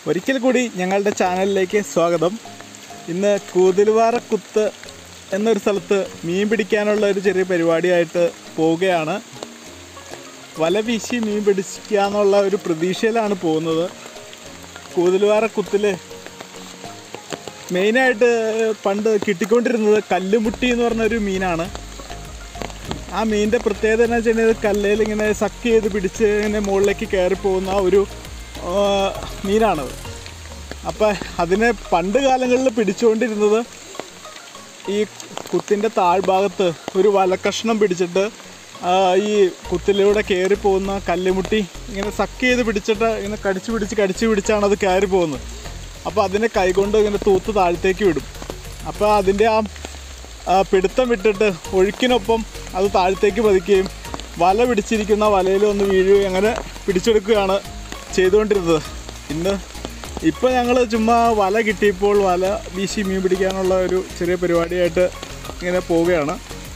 ഒരിക്കൽ കൂടി ഞങ്ങളുടെ ചാനലിലേക്ക് സ്വാഗതം ഇന്ന് കൂതിലുവാറക്കുത്ത് എന്നൊരു സ്ഥലത്ത് മീൻ പിടിക്കാനുള്ള ഒരു ചെറിയ പരിപാടിയായിട്ട് പോവുകയാണ് വല വീശി മീൻ പിടിക്കുക എന്നുള്ള ഒരു പ്രതീക്ഷയിലാണ് പോകുന്നത് കൂതിലുവാറക്കുത്തിൽ മെയിനായിട്ട് പണ്ട് കിട്ടിക്കൊണ്ടിരുന്നത് കല്ലുമുട്ടി എന്ന് പറഞ്ഞൊരു മീനാണ് ആ മീനിൻ്റെ പ്രത്യേകത എന്ന് വെച്ചിട്ടുണ്ടെങ്കിൽ കല്ലേൽ ഇങ്ങനെ സക്ക് ചെയ്ത് പിടിച്ച് ഇങ്ങനെ മുകളിലേക്ക് കയറി പോകുന്ന ഒരു ആ, മീനാണത് അപ്പം അതിനെ പണ്ട് കാലങ്ങളിൽ പിടിച്ചുകൊണ്ടിരുന്നത് ഈ കുത്തിൻ്റെ താഴ്ഭാഗത്ത് ഒരു വലക്കഷ്ണം പിടിച്ചിട്ട് ആ, ഈ കുത്തിലൂടെ കയറി പോകുന്ന കല്ലുമുട്ടി ഇങ്ങനെ സക്ക് ചെയ്ത് പിടിച്ചിട്ട് ഇങ്ങനെ കടിച്ചു പിടിച്ച് കടിച്ചു പിടിച്ചാണ് അത് കയറി പോകുന്നത് അപ്പോൾ അതിനെ കൈകൊണ്ട് ഇങ്ങനെ തൂത്ത് താഴത്തേക്ക് വിടും അപ്പോൾ അതിൻ്റെ ആ ആ, പിടുത്തം വിട്ടിട്ട് ഒഴുക്കിനൊപ്പം അത് താഴത്തേക്ക് പതിക്കുകയും വല പിടിച്ചിരിക്കുന്ന വലയിൽ ഒന്ന് വീഴുകയും അങ്ങനെ പിടിച്ചെടുക്കുകയാണ് ചെയ്തുകൊണ്ടിരുന്നത് ഇന്ന് ഇപ്പോൾ ഞങ്ങൾ ചുമ്മാ വല കിട്ടിയപ്പോൾ വല വീശി മീൻ പിടിക്കാനുള്ള ഒരു ചെറിയ പരിപാടിയായിട്ട് ഇങ്ങനെ പോവുകയാണ്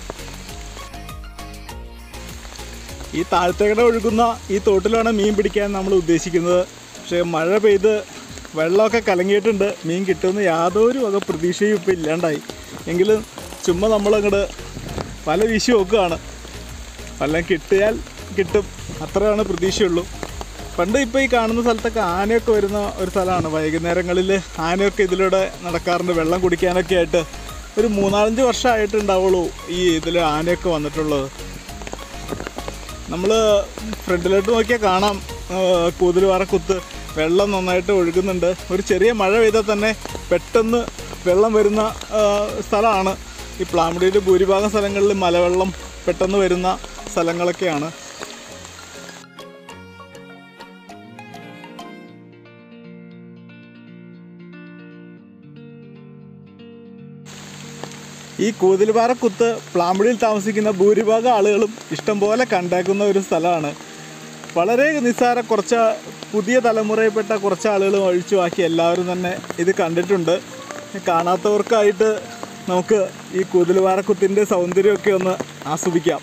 ഈ താഴത്തേക്കടെ ഒഴുകുന്ന ഈ തോട്ടിലാണ് മീൻ പിടിക്കാൻ നമ്മൾ ഉദ്ദേശിക്കുന്നത് പക്ഷേ മഴ പെയ്ത് വെള്ളമൊക്കെ കലങ്ങിയിട്ടുണ്ട് മീൻ കിട്ടുമെന്ന് യാതൊരു വക പ്രതീക്ഷയും ഇപ്പോൾ ഇല്ലാണ്ടായി എങ്കിലും ചുമ്മാ നമ്മളങ്ങോട്ട് വല വീശി നോക്കുകയാണ് വല്ലതും കിട്ടിയാൽ കിട്ടും അത്രയാണ് പ്രതീക്ഷയുള്ളൂ പണ്ട് ഇപ്പോൾ ഈ കാണുന്ന സ്ഥലത്തൊക്കെ ആനയൊക്കെ വരുന്ന ഒരു സ്ഥലമാണ് വൈകുന്നേരങ്ങളിൽ ആനയൊക്കെ ഇതിലൂടെ നടക്കാറുണ്ട് വെള്ളം കുടിക്കാനൊക്കെ ആയിട്ട് ഒരു മൂന്നാലഞ്ച് വർഷമായിട്ടുണ്ടാവുള്ളൂ ഈ ഇതിൽ ആനയൊക്കെ വന്നിട്ടുള്ളത് നമ്മൾ ഫ്രണ്ടിലോട്ട് നോക്കിയാൽ കാണാം കൂതിലുപാറ കുത്ത് വെള്ളം നന്നായിട്ട് ഒഴുകുന്നുണ്ട് ഒരു ചെറിയ മഴ പെയ്താൽ തന്നെ പെട്ടെന്ന് വെള്ളം വരുന്ന ആ, സ്ഥലമാണ് ഈ പ്ലാമുടിയുടെ ഭൂരിഭാഗം സ്ഥലങ്ങളിൽ മലവെള്ളം പെട്ടെന്ന് വരുന്ന സ്ഥലങ്ങളൊക്കെയാണ് ഈ കൂതിൽപാറക്കുത്ത് പ്ലാമ്പടിയിൽ താമസിക്കുന്ന ഭൂരിഭാഗം ആളുകളും ഇഷ്ടംപോലെ കണ്ടാക്കുന്ന ഒരു സ്ഥലമാണ് വളരെ നിസ്സാര കുറച്ച് പുതിയ തലമുറയിൽപ്പെട്ട കുറച്ച് ആളുകൾ ഒഴിച്ചു ബാക്കി എല്ലാവരും തന്നെ ഇത് കണ്ടിട്ടുണ്ട് കാണാത്തവർക്കായിട്ട് നമുക്ക് ഈ കൂതിൽപാറക്കുത്തിൻ്റെ സൗന്ദര്യമൊക്കെ ഒന്ന് ആസ്വദിക്കാം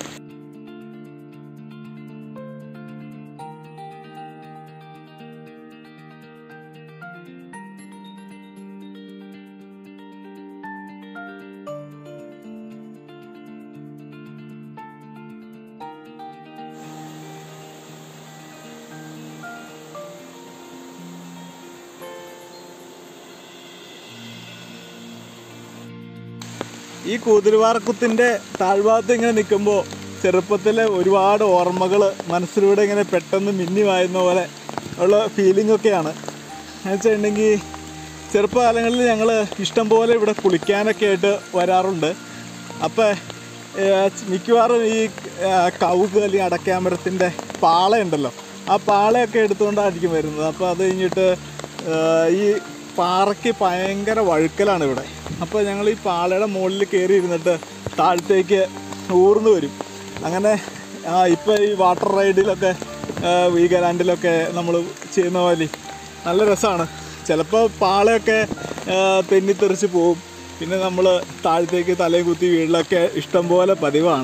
ഈ കൂതിരുവാറക്കുത്തിൻ്റെ താഴ്ഭാഗത്ത് ഇങ്ങനെ നിൽക്കുമ്പോൾ ചെറുപ്പത്തിലെ ഒരുപാട് ഓർമ്മകൾ മനസ്സിലൂടെ ഇങ്ങനെ പെട്ടെന്ന് മിന്നി വായുന്ന പോലെ ഉള്ള ഫീലിംഗ് ഒക്കെയാണ് എന്ന് വെച്ചിട്ടുണ്ടെങ്കിൽ ചെറുപ്പകാലങ്ങളിൽ ഞങ്ങൾ ഇഷ്ടം പോലെ ഇവിടെ കുളിക്കാനൊക്കെ ആയിട്ട് വരാറുണ്ട് അപ്പോൾ മിക്കവാറും ഈ ആ, കവുക് അല്ലെങ്കിൽ അടക്കാമരത്തിൻ്റെ പാളയുണ്ടല്ലോ ആ പാളയൊക്കെ എടുത്തുകൊണ്ടായിരിക്കും വരുന്നത് അപ്പോൾ അത് കഴിഞ്ഞിട്ട് ആ, ഈ പാറയ്ക്ക് ഭയങ്കര വഴുക്കലാണ് ഇവിടെ അപ്പോൾ ഞങ്ങൾ ഈ പാളയുടെ മുകളിൽ കയറി ഇരുന്നിട്ട് താഴത്തേക്ക് ഊർന്നു വരും അങ്ങനെ ആ, ഇപ്പോൾ ഈ വാട്ടർ റൈഡിലൊക്കെ ആ, വീഗലാൻഡിലൊക്കെ നമ്മൾ ചെയ്യുന്ന പോലെ നല്ല രസമാണ് ചിലപ്പോൾ പാളയൊക്കെ ആ, തെന്നിത്തെറിച്ച് പോവും പിന്നെ നമ്മൾ താഴത്തേക്ക് തലയും കുത്തി വീഴലൊക്കെ ഇഷ്ടം പോലെ പതിവാണ്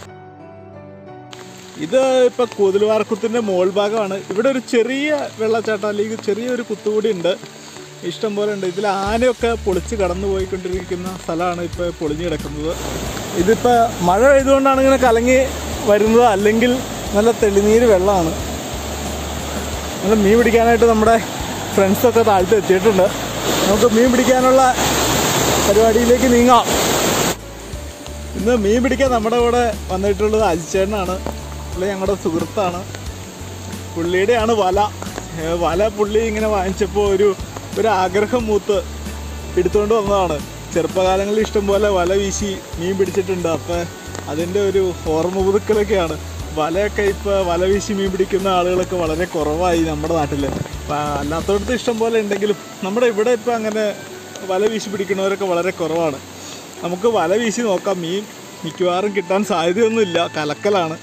ഇത് ഇപ്പൊ കൂതൽവാർക്കുത്തിന്റെ മോൾ ഭാഗമാണ് ഇവിടെ ഒരു ചെറിയ വെള്ളച്ചാട്ടം അല്ലെങ്കിൽ ചെറിയൊരു കുത്തുകൂടി ഉണ്ട് ഇഷ്ടം പോലെ ഉണ്ട് ഇതിൽ ആനയൊക്കെ പൊളിച്ച് കടന്നു പോയിക്കൊണ്ടിരിക്കുന്ന സ്ഥലമാണ് ഇപ്പോൾ പൊളിഞ്ഞു കിടക്കുന്നത് ഇതിപ്പോൾ മഴ പെയ്തുകൊണ്ടാണ് ഇങ്ങനെ കലങ്ങി വരുന്നത് അല്ലെങ്കിൽ നല്ല തെളിനീര് വെള്ളമാണ് നമ്മൾ മീൻ പിടിക്കാനായിട്ട് നമ്മുടെ ഫ്രണ്ട്സൊക്കെ താഴ്ത്ത് എത്തിയിട്ടുണ്ട് നമുക്ക് മീൻ പിടിക്കാനുള്ള പരിപാടിയിലേക്ക് നീങ്ങാം ഇന്ന് മീൻ പിടിക്കാൻ നമ്മുടെ കൂടെ വന്നിട്ടുള്ളത് അജിച്ചേട്ടനാണ് പുള്ളി ഞങ്ങളുടെ സുഹൃത്താണ് പുള്ളിയുടെയാണ് വല ഏ, വല പുള്ളി ഇങ്ങനെ വാങ്ങിച്ചപ്പോൾ ഒരു ഒരു ആഗ്രഹം മൂത്ത് എടുത്തുകൊണ്ട് വന്നതാണ് ചെറുപ്പകാലങ്ങളിൽ ഇഷ്ടംപോലെ വല വീശി മീൻ പിടിച്ചിട്ടുണ്ട് അപ്പം അതിൻ്റെ ഒരു ഓർമ്മ പുതുക്കലൊക്കെയാണ് വലയൊക്കെ ഇപ്പോൾ വല വീശി മീൻ പിടിക്കുന്ന ആളുകളൊക്കെ വളരെ കുറവായി നമ്മുടെ നാട്ടിൽ അപ്പം അല്ലാത്തടത്ത് ഇഷ്ടം പോലെ ഉണ്ടെങ്കിലും നമ്മുടെ ഇവിടെ ഇപ്പം അങ്ങനെ വല വീശി പിടിക്കുന്നവരൊക്കെ വളരെ കുറവാണ് നമുക്ക് വല വീശി നോക്കാം മീൻ മിക്കവാറും കിട്ടാൻ സാധ്യതയൊന്നുമില്ല കലക്കലാണ്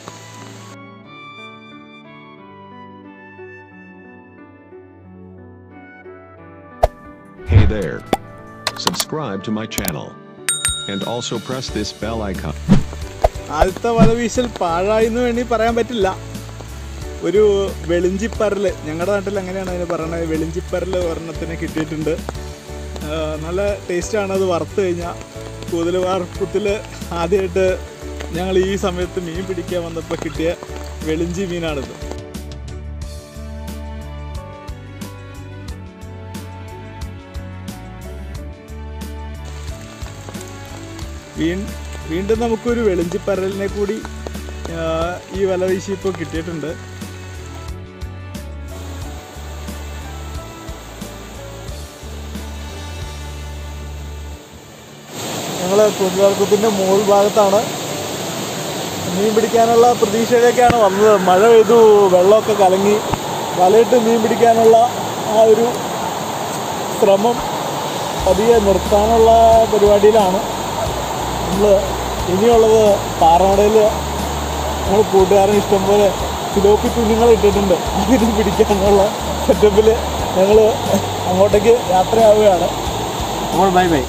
Hey there. Subscribe to my channel. And also press this bell icon. ആദ്യത്തെ വല വീശൽ പാഴായി എന്ന് വേണ്ടി പറയാൻ പറ്റില്ല ഒരു വെളിഞ്ചിപ്പരൽ ഞങ്ങളുടെ നാട്ടിൽ അങ്ങനെയാണ് അതിന് പറയുന്നത് വെളിഞ്ചിപ്പരൽ ഒരെണ്ണത്തിന് കിട്ടിയിട്ടുണ്ട് ആ, നല്ല ടേസ്റ്റാണ് അത് വറുത്ത് കഴിഞ്ഞാൽ കൂതൽ വറുപ്പത്തിൽ ആദ്യമായിട്ട് ഞങ്ങൾ ഈ സമയത്ത് മീൻ പിടിക്കാൻ വന്നപ്പോൾ കിട്ടിയ വെളിഞ്ചി മീനാണിത് വീൺ വീണ്ടും നമുക്കൊരു വെളിഞ്ചിപ്പരലിനെ കൂടി ആ, ഈ വല വീശി ഇപ്പോൾ കിട്ടിയിട്ടുണ്ട് ഞങ്ങൾ കുഞ്ഞുവർക്കത്തിൻ്റെ മുകൾ ഭാഗത്താണ് മീൻ പിടിക്കാനുള്ള പ്രതീക്ഷയിലേക്കാണ് വന്നത് മഴ പെയ്തു വെള്ളമൊക്കെ കലങ്ങി വലയിട്ട് മീൻ പിടിക്കാനുള്ള ആ ഒരു ശ്രമം പതിയെ നിർത്താനുള്ള പരിപാടിയിലാണ് നമ്മൾ ഇനിയുള്ളത് പാറമടയിൽ ഞങ്ങൾ കൂട്ടുകാരൻ ഇഷ്ടംപോലെ സിലോപ്പി കുഞ്ഞുങ്ങൾ ഇട്ടിട്ടുണ്ട് അതിന് പിടിക്കാനുള്ള സെറ്റപ്പിൽ ഞങ്ങൾ അങ്ങോട്ടേക്ക് യാത്രയാവുകയാണ് അപ്പോൾ ബൈ ബൈ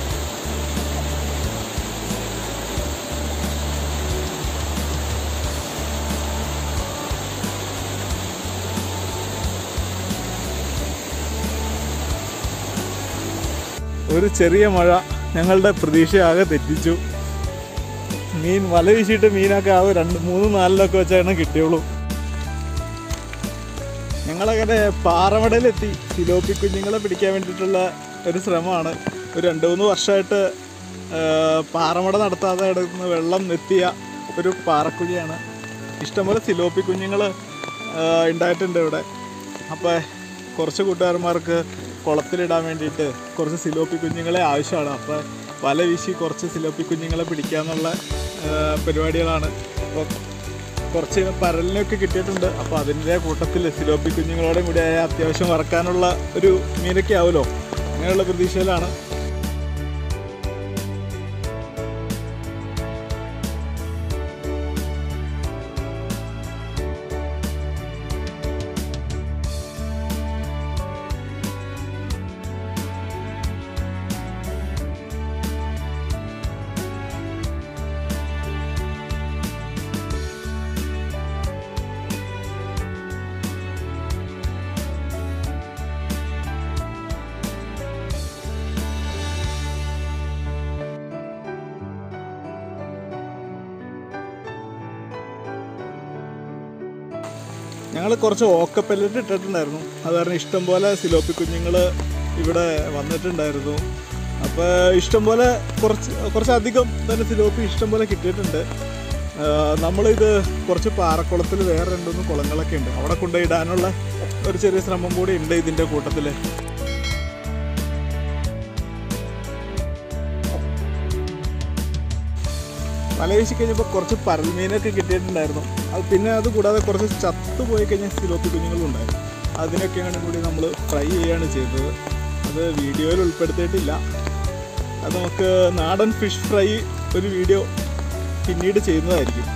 ഒരു ചെറിയ മഴ ഞങ്ങളുടെ പ്രതീക്ഷയാകെ തെറ്റിച്ചു മീൻ വല വീശിയിട്ട് മീനൊക്കെ ആകെ രണ്ട് മൂന്ന് നാലിലൊക്കെ വെച്ചാണ് കിട്ടിയുള്ളൂ ഞങ്ങളങ്ങനെ പാറമടയിലെത്തി സിലോപ്പി കുഞ്ഞുങ്ങളെ പിടിക്കാൻ വേണ്ടിയിട്ടുള്ള ഒരു ശ്രമമാണ് ഒരു രണ്ട് മൂന്ന് വർഷമായിട്ട് ആ, പാറമട നടത്താതെ കിടക്കുന്ന വെള്ളം എത്തിയ ഒരു പാറക്കുഴിയാണ് ഇഷ്ടംപോലെ സിലോപ്പി കുഞ്ഞുങ്ങൾ ഉണ്ടായിട്ടുണ്ട് ഇവിടെ അപ്പോൾ കുറച്ച് കൂട്ടുകാരന്മാർക്ക് കുളത്തിലിടാൻ വേണ്ടിയിട്ട് കുറച്ച് സിലോപ്പി കുഞ്ഞുങ്ങളെ ആവശ്യമാണ് അപ്പോൾ വല വീശി കുറച്ച് സിലോപ്പി കുഞ്ഞുങ്ങളെ പിടിക്കാന്നുള്ള ആ, പരിപാടികളാണ് അപ്പോൾ കുറച്ച് പരലിനൊക്കെ കിട്ടിയിട്ടുണ്ട് അപ്പോൾ അതിൻ്റെ കൂട്ടത്തിൽ സിലോപ്പി കുഞ്ഞുങ്ങളോടെ കൂടി ആയ അത്യാവശ്യം വറക്കാനുള്ള ഒരു മീനൊക്കെ ആവുമല്ലോ അങ്ങനെയുള്ള പ്രതീക്ഷയിലാണ് ഞങ്ങൾ കുറച്ച് ഓക്കപ്പെല്ലറ്റ് ഇട്ടിട്ടുണ്ടായിരുന്നു അത് കാരണം ഇഷ്ടംപോലെ സിലോപ്പി കുഞ്ഞുങ്ങൾ ഇവിടെ വന്നിട്ടുണ്ടായിരുന്നു അപ്പോൾ ഇഷ്ടംപോലെ കുറച്ച് കുറച്ചധികം തന്നെ സിലോപ്പി ഇഷ്ടംപോലെ കിട്ടിയിട്ടുണ്ട് ആഹ് നമ്മളിത് കുറച്ച് പാറക്കുളത്തിൽ വേറെ രണ്ട് മൂന്ന് കുളങ്ങളൊക്കെ ഉണ്ട് അവിടെ കൊണ്ടുപോയി ഇടാനുള്ള ഒരു ചെറിയ ശ്രമം കൂടി ഉണ്ട് ഇതിൻ്റെ കൂട്ടത്തിൽ വല വീശി കഴിഞ്ഞപ്പോൾ കുറച്ച് പരൽമീനൊക്കെ കിട്ടിയിട്ടുണ്ടായിരുന്നു അത് പിന്നെ അത് കൂടാതെ കുറച്ച് ചത്തു പോയി കഴിഞ്ഞ സിലോപ്പി കുഞ്ഞുങ്ങളും ഉണ്ടായിരുന്നു അതിനൊക്കെയാണ് കൂടി നമ്മൾ ഫ്രൈ ചെയ്യുകയാണ് ചെയ്തത് അത് വീഡിയോയിൽ ഉൾപ്പെടുത്തിയിട്ടില്ല അത് നമുക്ക് നാടൻ ഫിഷ് ഫ്രൈ ഒരു വീഡിയോ പിന്നീട് ചെയ്യുന്നതായിരിക്കും